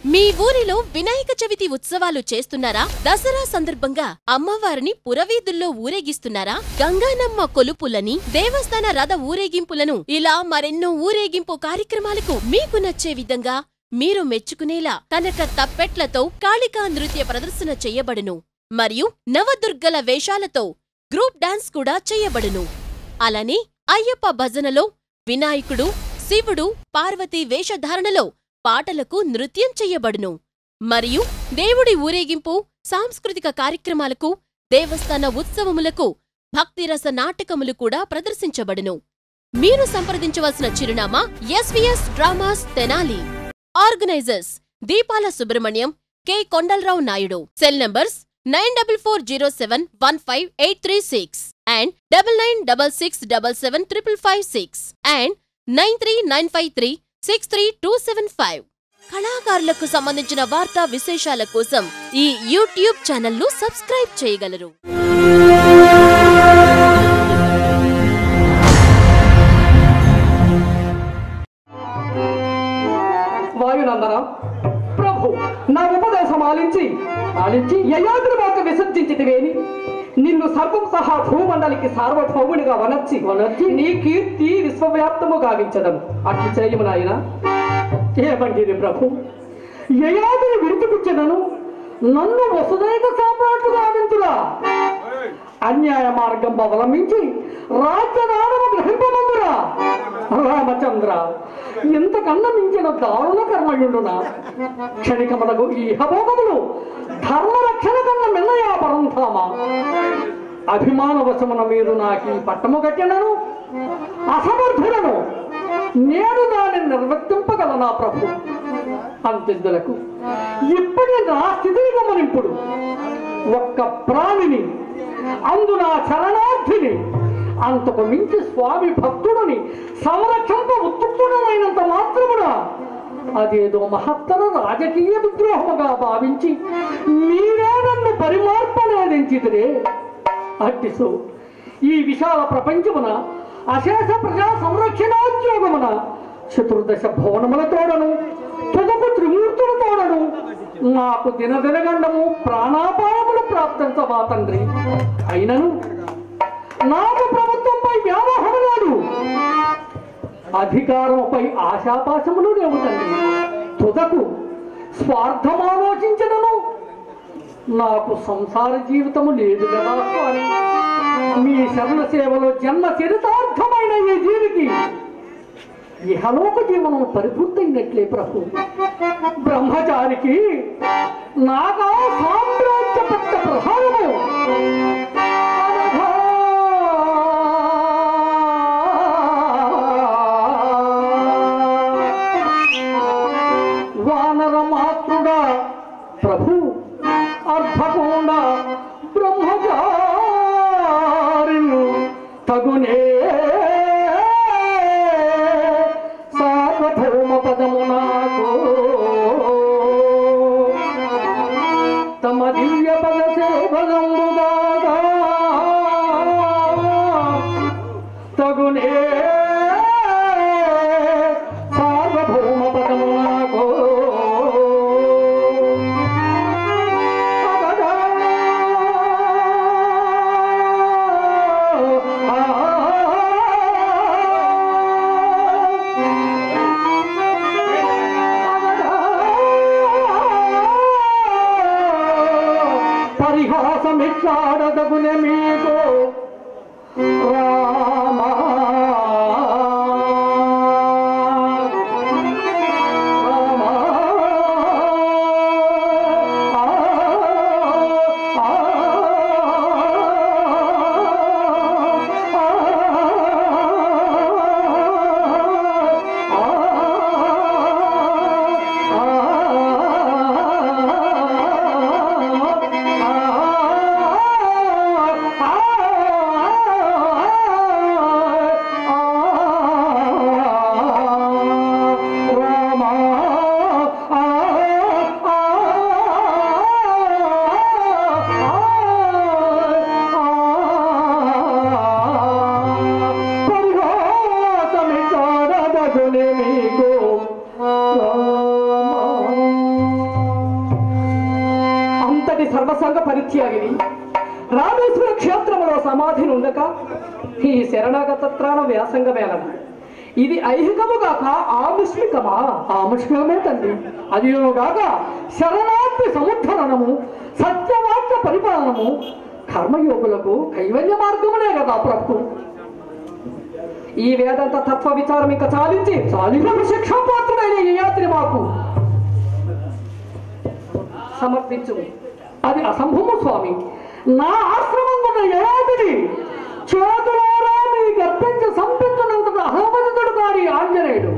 మీ ఊరిలో వినాయక చవితి ఉత్సవాలు చేస్తున్నారా దసరా సందర్భంగా అమ్మవారిని పురవీధుల్లో ఊరేగిస్తున్నారా గంగానమ్మ కొలుపులని దేవస్థాన రథ ఊరేగింపులను ఇలా మరెన్నో ఊరేగింపు కార్యక్రమాలకు మీకు నచ్చే విధంగా మీరు మెచ్చుకునేలా కనక తప్పెట్లతో కాళికా నృత్య ప్రదర్శన చెయ్యబడును మరియు నవదుర్గల వేషాలతో గ్రూప్ డాన్స్ కూడా చెయ్యబడును అలానే అయ్యప్ప భజనలో వినాయకుడు శివుడు పార్వతీ వేషధారణలో పాటలకు నృత్యం చెయ్యబడును మరియు దేవుడి ఊరేగింపు సాంస్కృతిక కార్యక్రమాలకు దేవస్థాన ఉత్సవములకు భక్తిరస నాటకములు కూడా ప్రదర్శించబడును మీరు సంప్రదించవలసిన చిరునామా SVS dramas Tenali organizers Deepala Subrahmanyam K Kondala Rao Naidu cell numbers nine double four zero seven one five eight three six and double nine double six double seven triple five six and nine three nine five three six three two seven five కళాకారులకు సంబంధించిన వార్తా విశేషాల కోసం ఈ YouTube ఛానల్ను subscribe చేయగలరు వాయునందన ప్రభు నా ఉపదేశం ఆలించి ఆలించి యయాద్రి మాకు విసర్జించితివేని నిన్ను సర్వం సహా భూమండలికి సార్వభౌమునిగా వనర్చి వనర్చి నీ కీర్తి విశ్వవ్యాప్తము గావించదను అట్లు చేయము నాయన ఏమంటిది ప్రభు యయాద్రి విడిచిపుచ్చదను నన్ను వసుదైక సాపాటు గావించురా అన్యాయ మార్గం అవలంబించి రాజ్యదానము గ్రహింపమందురా రామచంద్ర ఇంతకన్నా మించిన దారుణ కర్మయుండునా క్షణికములకు ఈ హభోగములు ధర్మరక్షణ కన్నా మిన్నయా పరంధామా అభిమాన వశమున మీరు నాకు ఈ పట్టము కట్టినను అసమర్థులను నేను దానిని నిర్వర్తింపగలనా ప్రభు అంత్యద్దులకు ఇప్పటి నా స్థితి గమనింపుడు ఒక్క ప్రాణిని అందున శరణార్థిని అంతకు మించి స్వామి భక్తుడిని సంరక్షింప ఉత్తుడనైనంత మాత్రమున అదేదో మహత్తర రాజకీయ విద్రోహముగా భావించి మీరే నన్ను పరిమార్పనేదించిదిరే అట్టిసో ఈ విశాల ప్రపంచమున అశేష ప్రజా సంరక్షణోద్యోగమున చతుర్దశ భవనములతోడను తుదకు త్రిమూర్తులతోడను నాకు దినదినగండము ప్రాణాపాయములు ప్రాప్తించవా తండ్రి అయినను నాకు ప్రభుత్వంపై వ్యామోహము లేదు అధికారముపై ఆశాపాశములు లేవు తండ్రి తుదకు స్వార్థమాలోచించడము నాకు సంసార జీవితము లేదు కదా స్వామి మీ శరణ సేవలో జన్మ చరితార్థమైన ఈ జీవికి ఇహలోక జీవనం పరిపూర్తయినట్లే ప్రభు బ్రహ్మచారికి నాగా సామ్రాజ్యపట్ట ప్రధానము అనగా వానర మాతృడా ప్రభు అర్ధకోండ బ్రహ్మచారిను తగునే సార్వభౌమ పదము నాకు తమ దివ్య పద సేవలంబుగాగా తగునే సార్వభౌమ పదము నాకు పరిహాసమిట్లాడదగునే మీకు రామా రామా ఆ, ఆ, ఆ, ఆ, ఆ, సర్వసంగ పరిత్యాగిని రామేశ్వర క్షేత్రములో సమాధి ఉండక ఈ శరణాగత త్రాణ వ్యాసంగమేళన ఇది ఐహికముగాక ఆముష్మికమా ఆముష్మికమే తండ్రి అదియోగాక శరణార్థి సముద్ధరణము సత్యవాక్య పరిపాలనము కర్మయోగులకు కైవల్య మార్గములే కదా ప్రభు ఈ వేదాంత తత్వ విచారం ఇక చాలించి చాలిన శిక్షాపాత్రుడైన ఈ యాత్రి మాకు సమర్పించు అది అసంభవము స్వామి నా ఆశ్రమం ఉన్న యయాతిని చేతులారా మీ గర్పించి సంపించినంత అహమదుడు గారి ఆంజనేయుడు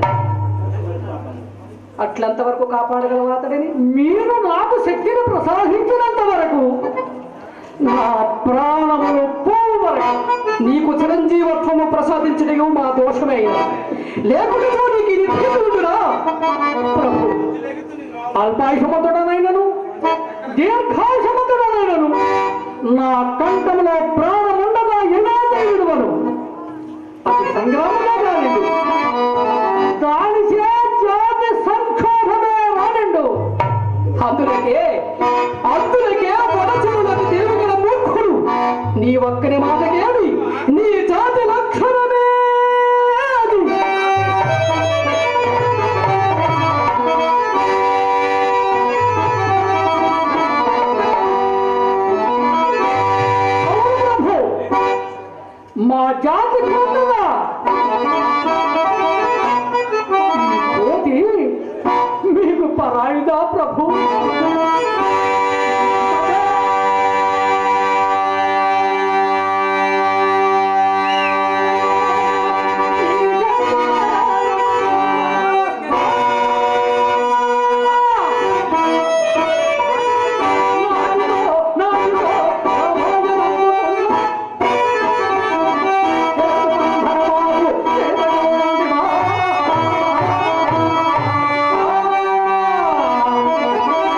అట్లంత వరకు కాపాడగలవా అతడిని మీరు నాకు శక్తిని ప్రసాదించినంత వరకు నా ప్రాణములు పోవు వరకు నీకు చిరంజీవత్వము ప్రసాదించడం మా దోషమే లేకుంటే నీకు ఇది తీసుకుంటున్నా ప్రభు అల్పాయుషమంతుడనైనను దీర్ఘాయుషమంతుడనైనను నా కంఠంలో ప్రాణముండగా ఎలాంటి విడువను అది సంగ్రామంలో కానిది దానిచే జాతి సంక్షోభమే రానిండు అందులకే అందులకే వనచరులకు తెలుగుగల మూర్ఖుడు నీ ఒక్కని మాటకేమి నీ జాతి లక్షణమే అది అవును ప్రభు మా జాతి కొన్నదా కోతి మీకు పరాయిదా ప్రభు ఆ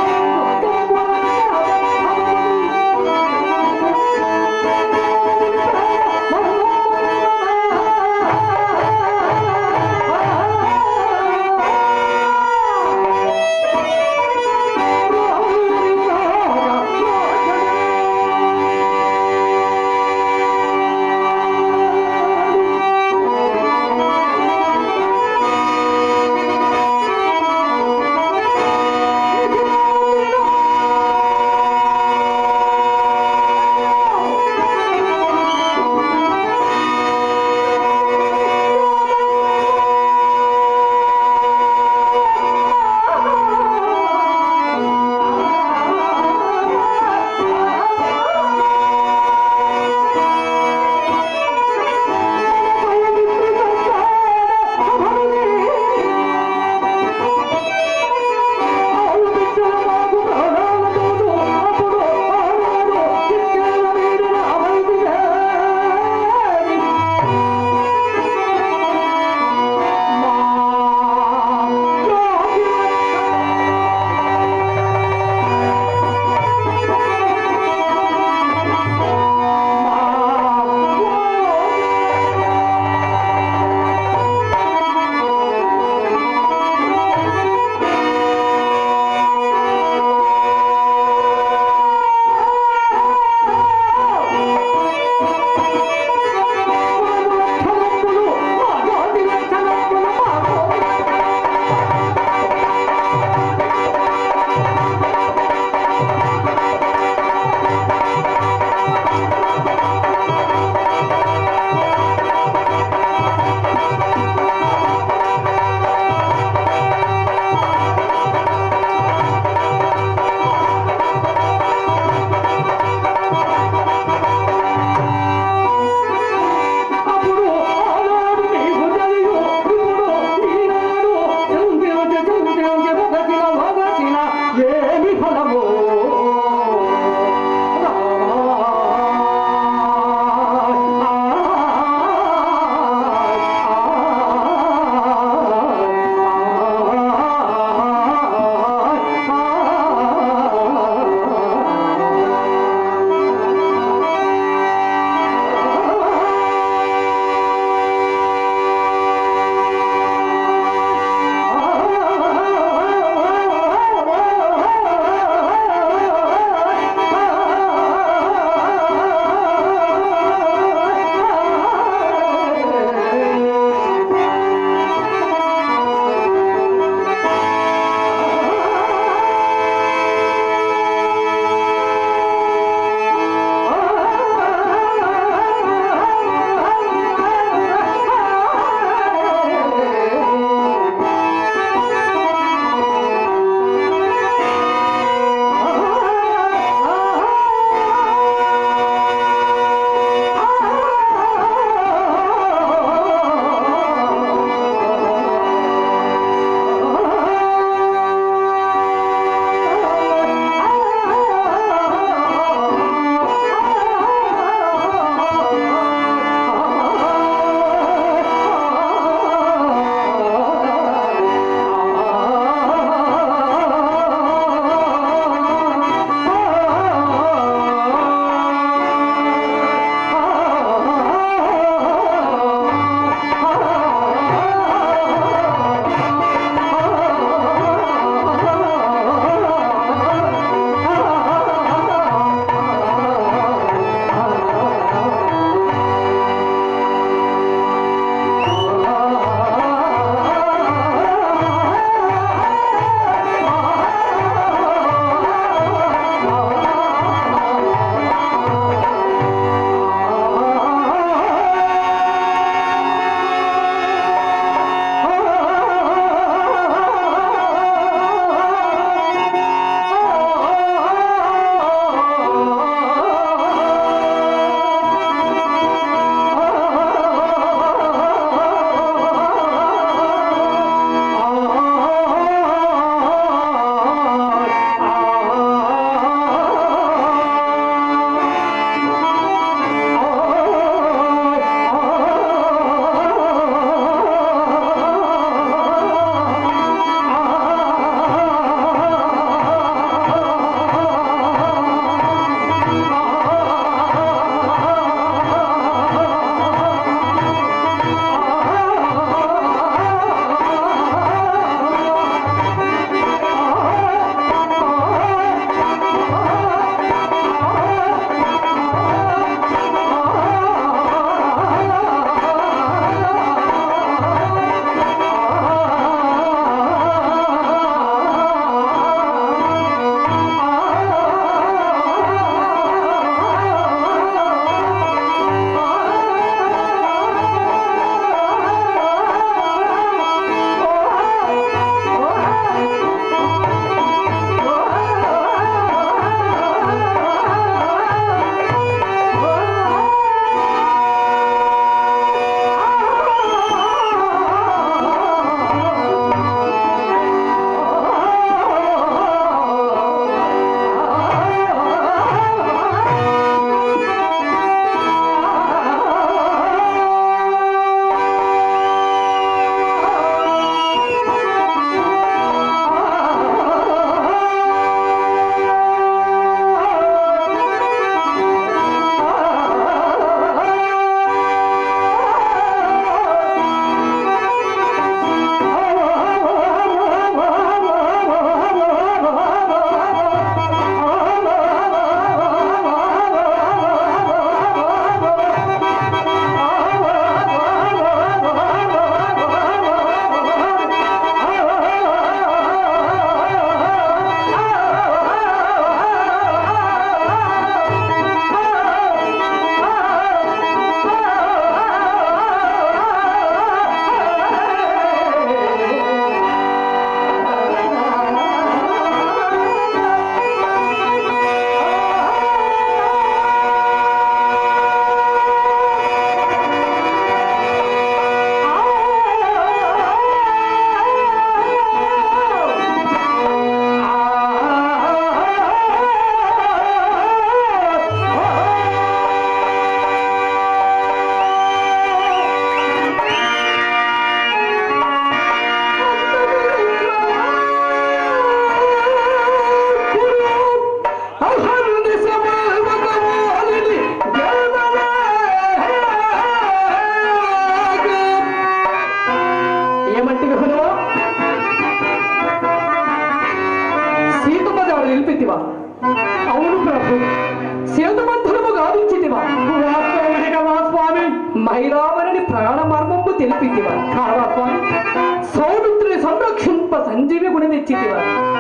నిలిపితివా అవును ప్రభు సేతుబంధనము గావించితివా వాస్తవమే కదా స్వామి మహిళామణిని ప్రాణ మర్మము తెలిపితివా కావా స్వామి సౌమిత్రుని సంరక్షింప సంజీవి గుణి తెచ్చితివా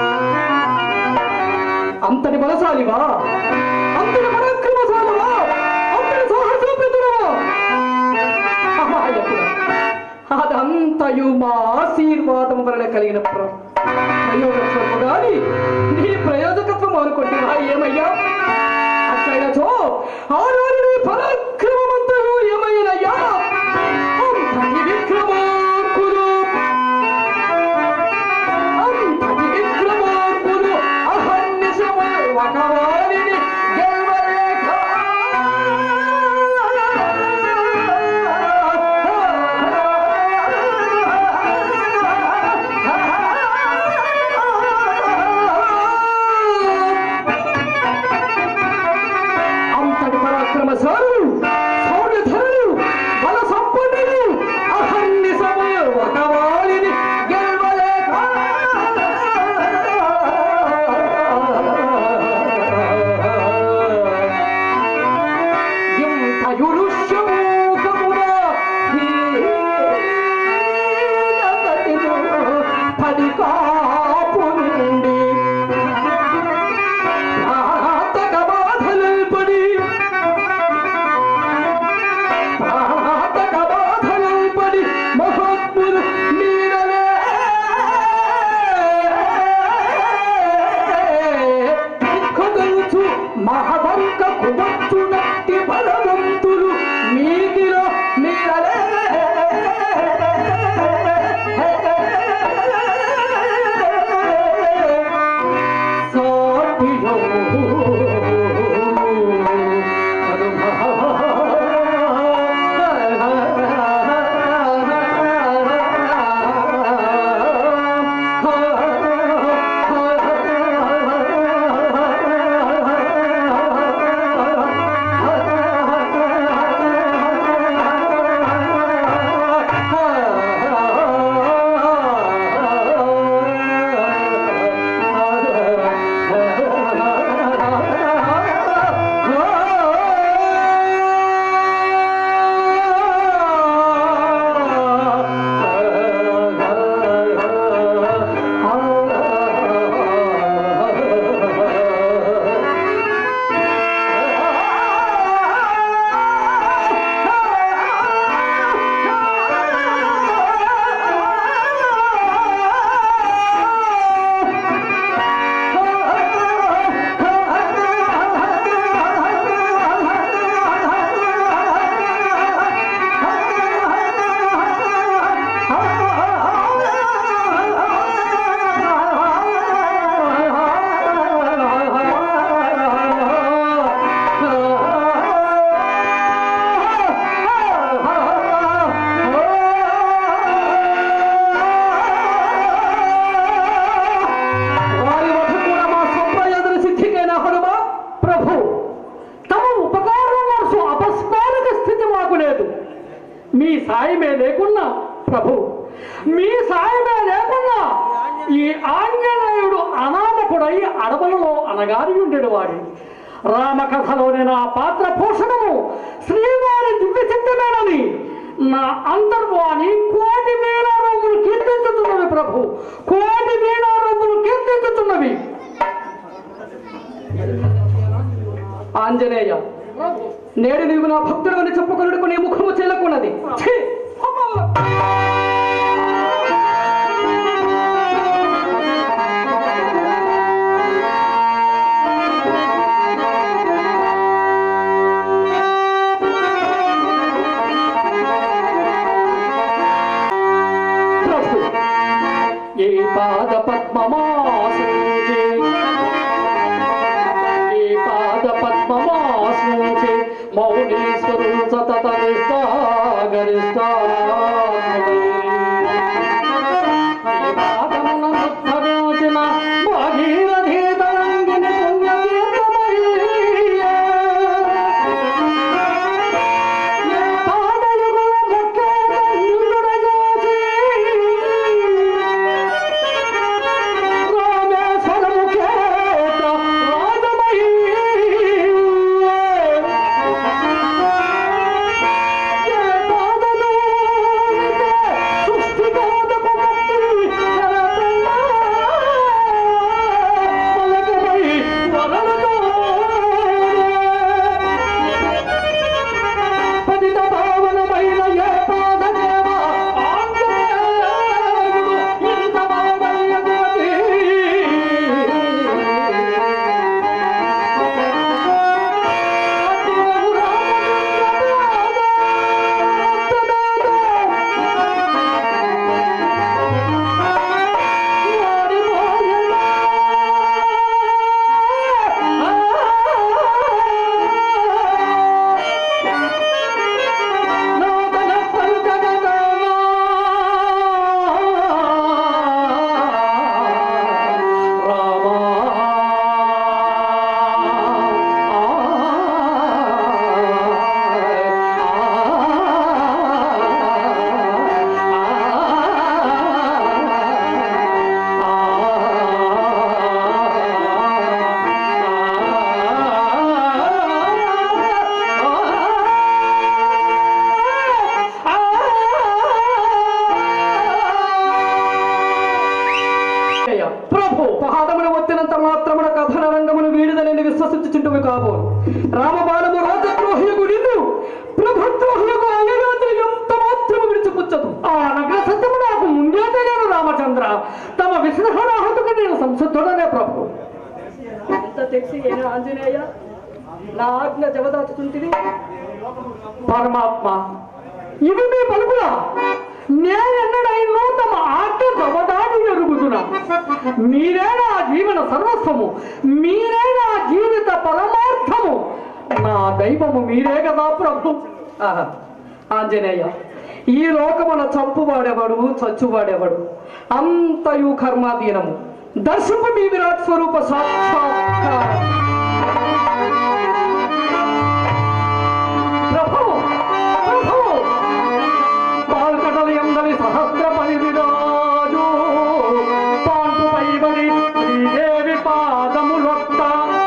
అంతటి బలశాలివా అంతటి పరాక్రమశాలివా అంతటి సాహసోపేతుడవా అమాయకుడా అదంతయు మా ఆశీర్వాదం వలన కలిగిన ప్ర- ప్రయోజకత్వము గాని నీ ప్రయోజకత్వం అనుకుంటున్నా ఏమయ్యా అట్లయినచో ఆనాడు పరాక్రమమంతరు ఏమైనయ్యా అంతటి విక్రమార్కులు అంతటి విక్రమార్కులు అహర్నిశము ఒకవారిని గెలవలేక అంతటి పరాక్రమశాలు శౌర్యధరులు బల సంపన్నులు అహన్ని సమయం ఒక వాలిని గెలవలేక ఇంతయురుష్యమూకమున హీనతటిను పడి కాపు నుండి ప్రాణాంతక బాధలల్పడి ప్రాణాంతక బాధలల్పడి మహాత్ములు మీరలే దిక్కుదలుచు మహవంక కుమచ్చునట్టి బలవంతులు మీకిలో మీరలే వారి వద్ద కూడా మా సంప్రయోజన సిద్ధికైన హనుమ ప్రభు తమ ఉపకారం నడుసు అపస్మారక స్థితి మాకు లేదు మీ సాయమే లేకున్నా ప్రభు మీ సాయమే లేకున్నా ఈ ఆంజనేయుడు అనామకుడై అడవులలో అనగారి ఉండేడు వాడి రామకథలోని నా పాత్ర పోషణము శ్రీవారి దివ్య చిత్తమేనని నా అంతర్వాణి కోటి వీణారోములు కీర్తించుతున్నవి ప్రభు కోటి వీణారోములు కీర్తించుతున్నవి ఆంజనేయ నేడు నీవు నా భక్తుడు అని చెప్పుకొనుటకు నీ ముఖము చెల్లకున్నది ఛీ! ప్రభు ఏ పాద పద్మమాసే ఈ పాద పద్మమాసే మౌనీశ్వరు సతత నిష్ఠా గరిష్ఠా కాబోలు రామబాణము రాజద్రోహియకు నిన్ను ప్రభుద్రోహియకు అయ్యగాత్రి ఎంత మాత్రము విడిచిపుచ్చదు ఆ నగర సత్యము నాకు ముందే తెలియను రామచంద్ర తమ విశ్రహణాహతుకు నేను సంశుద్ధుడనే ప్రభు ఎంత తెచ్చి ఏనా ఆంజనేయ నా ఆజ్ఞ జవదాచుకుంటుంది పరమాత్మ ఇవి మీ పలుకులా నేనెన్నడైనా తమ ఆజ్ఞ జవదాటి ఎరుగుతున్నా మీరే నా జీవన సర్వస్వము మీరే నా జీవిత పరమార్థము నా దైవము మీరే కదా ప్రభు ఆహా. ఆంజనేయ ఈ లోకమున చంపువాడెవడు చచ్చువాడెవడు అంతయు కర్మాధీనము దర్శింపు మీ విరాట్ స్వరూప సాక్షాత్కారం ప్రభు ప్రభు పాల్కటల ఎందలి సహస్ర పరివిరాజు పాంపుపై బడి శ్రీదేవి పాదములొత్త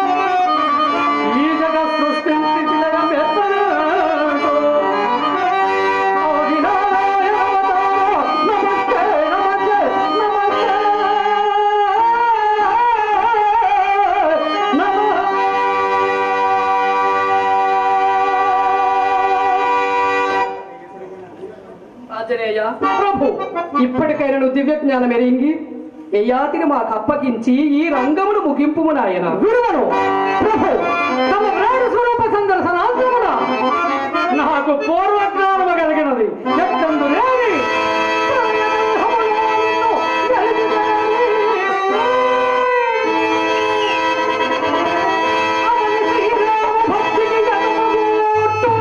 ఈ జగ సృష్టించి తిలగం ఎత్తనాడు. ఆదినారాయణ అవతార, నమస్తే నమస్తే ఆంజనేయ ప్రభు ఇప్పటికైనా నువ్వు దివ్య జ్ఞానం ఎరింగి ఏ యాతిని మాకు అప్పగించి ఈ రంగమును ముగింపు నాయన విడువను ప్రభు తమ ప్రాణ స్వరూప సందర్శనాంతమున నాకు పూర్వజ్ఞానము కలిగినది ఎక్కందు లేని భక్తికి జన్మగోట్టు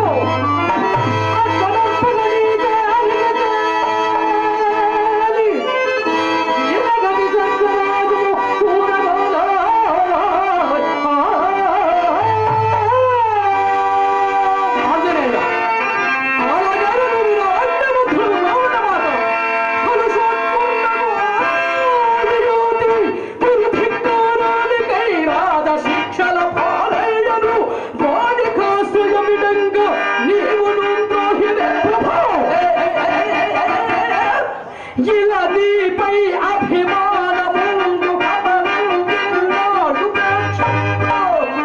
శిక్షల పాలయ్యను వాడి కాశ్రయమిడంగా నీవు ద్రోహివే ప్రభు ఇలా నీపై అభిమానముందు కమలున్నాడు ప్రేక్షకుడు.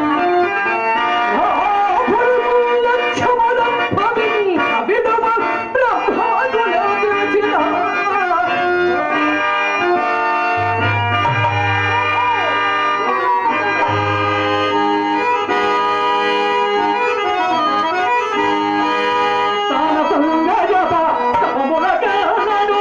ఆ పురుగు లక్ష్యములం భవించ విడువ బ్రహ్మాదులు తెచిన. తాన సంగయత తమములగానడు.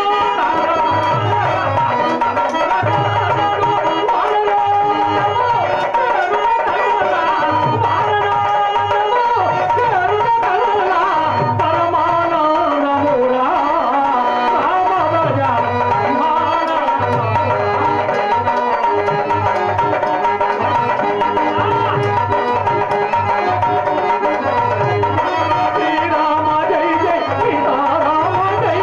శ్రీరామ జై జై సీతారామ జై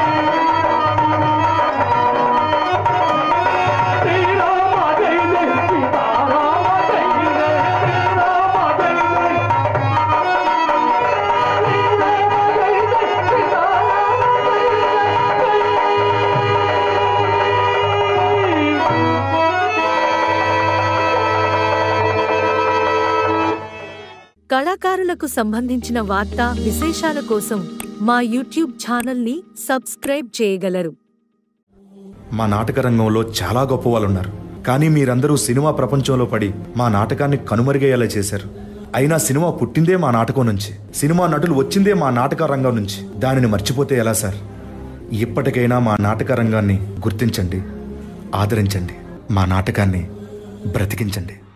జై శ్రీరామ జై జై సీతారామ జై జై శ్రీరామ జై జై శ్రీరామ జై జై సీతారామ జై కళాకారులకు సంబంధించిన వార్తా విశేషాల కోసం మా యూట్యూబ్ ఛానల్ని సబ్స్క్రైబ్ చేయగలరు మా నాటక రంగంలో చాలా గొప్ప వాళ్ళు ఉన్నారు కానీ మీరందరూ సినిమా ప్రపంచంలో పడి మా నాటకాన్ని కనుమరుగయ్యేలా చేశారు అయినా సినిమా పుట్టిందే మా నాటకం నుంచి సినిమా నటులు వచ్చిందే మా నాటక రంగం నుంచి దానిని మర్చిపోతే ఎలా సార్ ఇప్పటికైనా మా నాటక రంగాన్ని గుర్తించండి ఆదరించండి మా నాటకాన్ని బ్రతికించండి